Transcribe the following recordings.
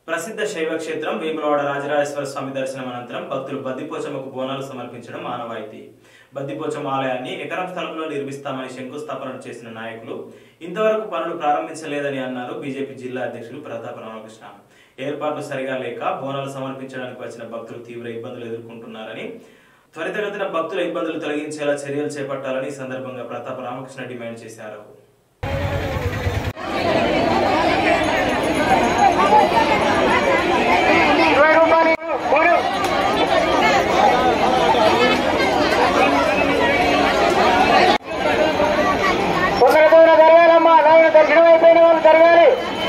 ప్రసిద్ధ శైవ క్షేత్రం వేములవాడ రాజరాజేశ్వర స్వామి దర్శనం అనంతరం భక్తులు బద్దిపోచమ్మకు బోనాలు సమర్పించడం ఆనవాయితీ బద్దిపోచమ్మ ఆలయాన్ని ఎకరం స్థలంలో నిర్మిస్తామని శంకుస్థాపన చేసిన నాయకులు ఇంతవరకు పనులు ప్రారంభించలేదని అన్నారు బీజేపీ జిల్లా అధ్యక్షులు ప్రతాప రామకృష్ణ ఏర్పాట్లు సరిగా లేక బోనాలు సమర్పించడానికి వచ్చిన భక్తులు తీవ్ర ఇబ్బందులు ఎదుర్కొంటున్నారని త్వరితగతిన భక్తుల ఇబ్బందులు తొలగించేలా చర్యలు చేపట్టాలని ఈ సందర్భంగా ప్రతాప రామకృష్ణ డిమాండ్ చేశారు ఇరవై రూపాయలు కూలి తొందర తొందర జరగాలమ్మా నాయన దర్శనం అయిపోయిన వాళ్ళు జరగాలి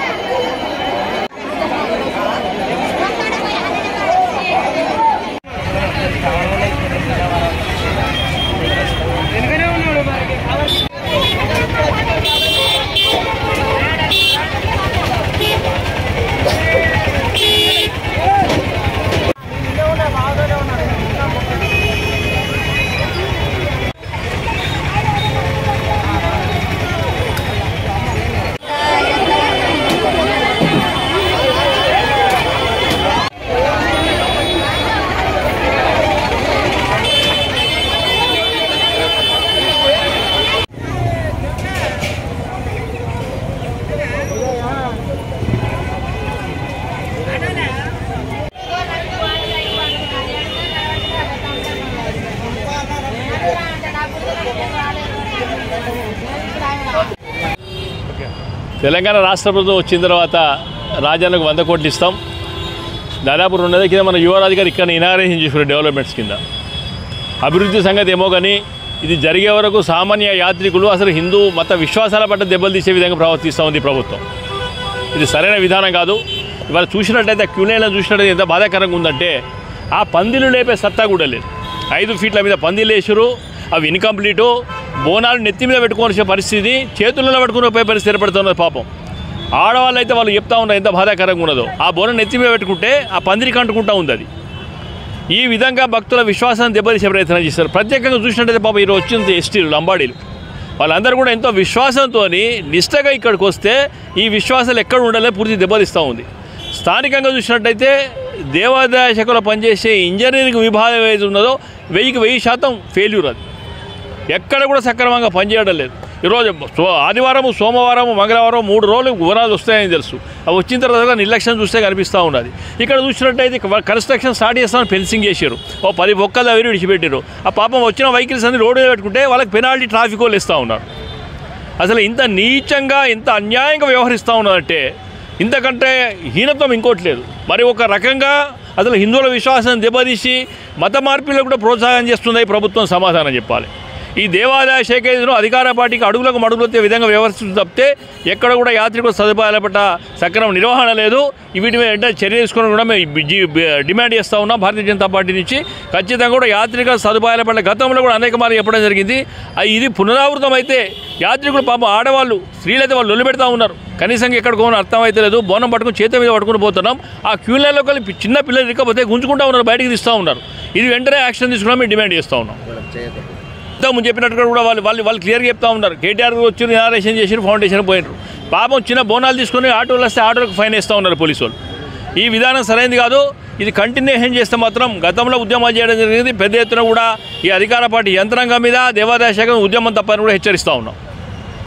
తెలంగాణ రాష్ట్ర ప్రభుత్వం వచ్చిన తర్వాత రాజానికి వంద కోట్లు ఇస్తాం దాదాపు రెండు నెలల కింద మన యువరాజు గారు ఇక్కడ ఇనాగ్రేషన్ చేసుకున్న డెవలప్మెంట్స్ కింద అభివృద్ధి సంగతి ఏమో కానీ ఇది జరిగే వరకు సామాన్య యాత్రికులు అసలు హిందూ మత విశ్వాసాల పట్ల దెబ్బలు తీసే విధంగా ప్రవర్తిస్తూ ఉంది ప్రభుత్వం ఇది సరైన విధానం కాదు ఇవాళ చూసినట్టయితే క్యూలైన్లో చూసినట్టయితే ఎంత బాధాకరంగా ఉందంటే ఆ పందిలు లేపే సత్తా కూడా లేదు ఐదు ఫీట్ల మీద పందిలు వేసారు అవి ఇన్కంప్లీటు బోనాలు నెత్తి మీద పెట్టుకోవాల్సిన పరిస్థితి చేతులలో పట్టుకుని పోయే పరిస్థితి ఏర్పడుతున్నది పాపం ఆడవాళ్ళు అయితే వాళ్ళు చెప్తా ఉన్నారు ఎంత బాధాకరంగా ఉన్నదో ఆ బోనం నెత్తి మీద పెట్టుకుంటే ఆ పందిరికి అంటుకుంటా ఉంది అది ఈ విధంగా భక్తుల విశ్వాసాన్ని దెబ్బతీసే ప్రయత్నం చేస్తారు ప్రత్యేకంగా చూసినట్టయితే పాపం ఈరోజు వచ్చింది ఎస్టీలు లంబాడీలు వాళ్ళందరూ కూడా ఎంతో విశ్వాసంతో నిష్టగా ఇక్కడికి వస్తే ఈ విశ్వాసాలు ఎక్కడ ఉండాలో పూర్తి దెబ్బతీస్తూ ఉంది స్థానికంగా చూసినట్టయితే దేవాదాయ శాఖలో పనిచేసే ఇంజనీరింగ్ విభాగం ఏది ఉన్నదో వెయ్యికి వెయ్యి శాతం ఫెయిల్యూర్ అది ఎక్కడ కూడా సక్రమంగా పనిచేయడం లేదు ఈరోజు సో ఆదివారం సోమవారం మంగళవారం మూడు రోజులు గుణాలు వస్తాయని తెలుసు అవి వచ్చిన తర్వాత కూడా నిర్లక్ష్యం చూస్తే కనిపిస్తూ ఉన్నది ఇక్కడ చూసినట్టయితే కన్స్ట్రక్షన్ స్టార్ట్ చేస్తామని ఫెన్సింగ్ చేశారు ఓ పది బొక్కలు అవి విడిచిపెట్టారు ఆ పాపం వచ్చిన వెహికల్స్ అన్ని రోడ్డు మీద పెట్టుకుంటే వాళ్ళకి పెనాల్టీ ట్రాఫిక్ వాళ్ళు ఇస్తూ ఉన్నారు అసలు ఇంత నీచంగా ఇంత అన్యాయంగా వ్యవహరిస్తూ ఉన్నదంటే ఇంతకంటే హీనత్వం ఇంకోటి లేదు మరి ఒక రకంగా అసలు హిందువుల విశ్వాసాన్ని దెబ్బతీసి మత మార్పులకు కూడా ప్రోత్సాహం చేస్తుంది ఈ ప్రభుత్వం సమాధానం చెప్పాలి ఈ దేవాదాయ శాఖ ఏదో అధికార పార్టీకి అడుగులకు మడుగులొత్తే విధంగా వ్యవహరిస్తుంది తప్పితే ఎక్కడ కూడా యాత్రికుల సదుపాయాల పట్ల సక్రమ నిర్వహణ లేదు వీటి మీద వెంటనే చర్య తీసుకుని కూడా మేము బి- జి- బి- డిమాండ్ చేస్తూ ఉన్నాం భారతీయ జనతా పార్టీ నుంచి ఖచ్చితంగా కూడా యాత్రికుల సదుపాయాల పట్ల గతంలో కూడా అనేక మార్లు చెప్పడం జరిగింది ఆ ఇది పునరావృతం అయితే యాత్రికులు పాపం ఆడవాళ్ళు స్త్రీలైతే వాళ్ళు లొల్లి పెడతా ఉన్నారు కనీసం ఎక్కడికి పోవడం అర్థం అయితే లేదు బోనం పట్టుకుని చేతి మీద పట్టుకుని పోతున్నాం ఆ క్యూలైన్లో కలిపి చిన్న పిల్లలు ఇరకపోతే గుంజుకుంటా ఉన్నారు బయటికి తీస్తూ ఉన్నారు ఇది వెంటనే యాక్షన్ తీసుకున్నాం మేము డిమాండ్ చేస్తూ ఉన్నాం ఇంతకుముందు చెప్పినట్టుగా కూడా వాళ్ళు వాళ్ళు వాళ్ళు క్లియర్గా చెప్తా ఉన్నారు కేటీఆర్ వచ్చి ఇనారేషన్ చేసి ఫౌండేషన్ పోయినారు పాపం చిన్న బోనాలు తీసుకొని ఆటోలు వస్తే ఆటోలకు ఫైన్ వేస్తూ ఉన్నారు పోలీసు వాళ్ళు ఈ విధానం సరైనది కాదు ఇది కంటిన్యూషన్ చేస్తే మాత్రం గతంలో ఉద్యమాలు చేయడం జరిగింది పెద్ద ఎత్తున కూడా ఈ అధికార పార్టీ యంత్రాంగం మీద దేవాదాయ శాఖ ఉద్యమం తప్పని కూడా హెచ్చరిస్తూ ఉన్నాం